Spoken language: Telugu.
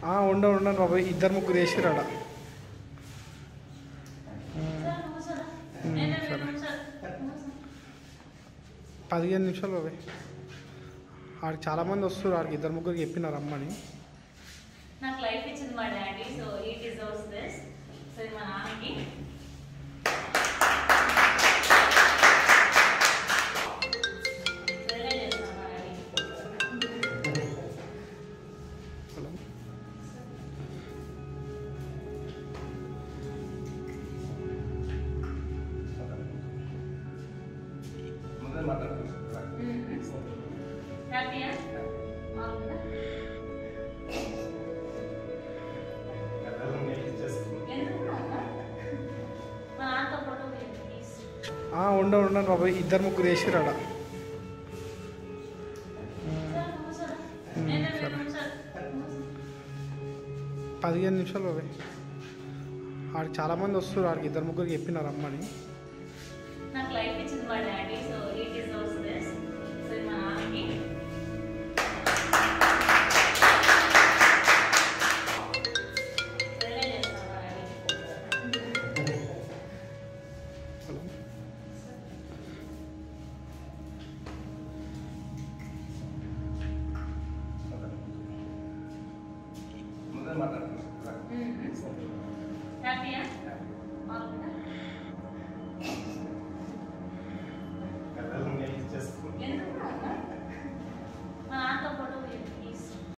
ఉండ ఉండను బాబాయ్ ఇద్దరు ముగ్గురు వేసిరు ఆడ పదిహేను నిమిషాలు బాబాయ్ ఆడికి చాలా మంది వస్తారు ఆడికి ఇద్దరు ముగ్గురికి చెప్పినారు రమ్మని నాకు లైఫ్ ఇచ్చింది మా daddy so he deserves this so ఇది మా నాన్నకి వెళ్ళే చేస్తాను మా డాడీ హలో ముందే మాట్లాడుతున్నాను హ్యాపీయా బాగుందా ఎందుకు నాన్న? మా నాన్నతో ఫోటో తీయండి ప్లీజ్ ఉండ ఉండను బాబాయ్ ఇద్దరు ముగ్గురు వేసిరు ఆడ పదిహేను నిమిషాలు బాబాయ్ ఆడికి చాలా మంది వస్తారు ఆడికి ఇద్దరు ముగ్గురికి చెప్పినారు రమ్మని నాకు లైఫ్ ఇచ్చింది మా daddy so he deserves this so ఇది మా నాన్నకి వెళ్ళే చేస్తాను మా డాడీ హలో ముందే మాట్లాడుతున్నాను హ్యాపీయా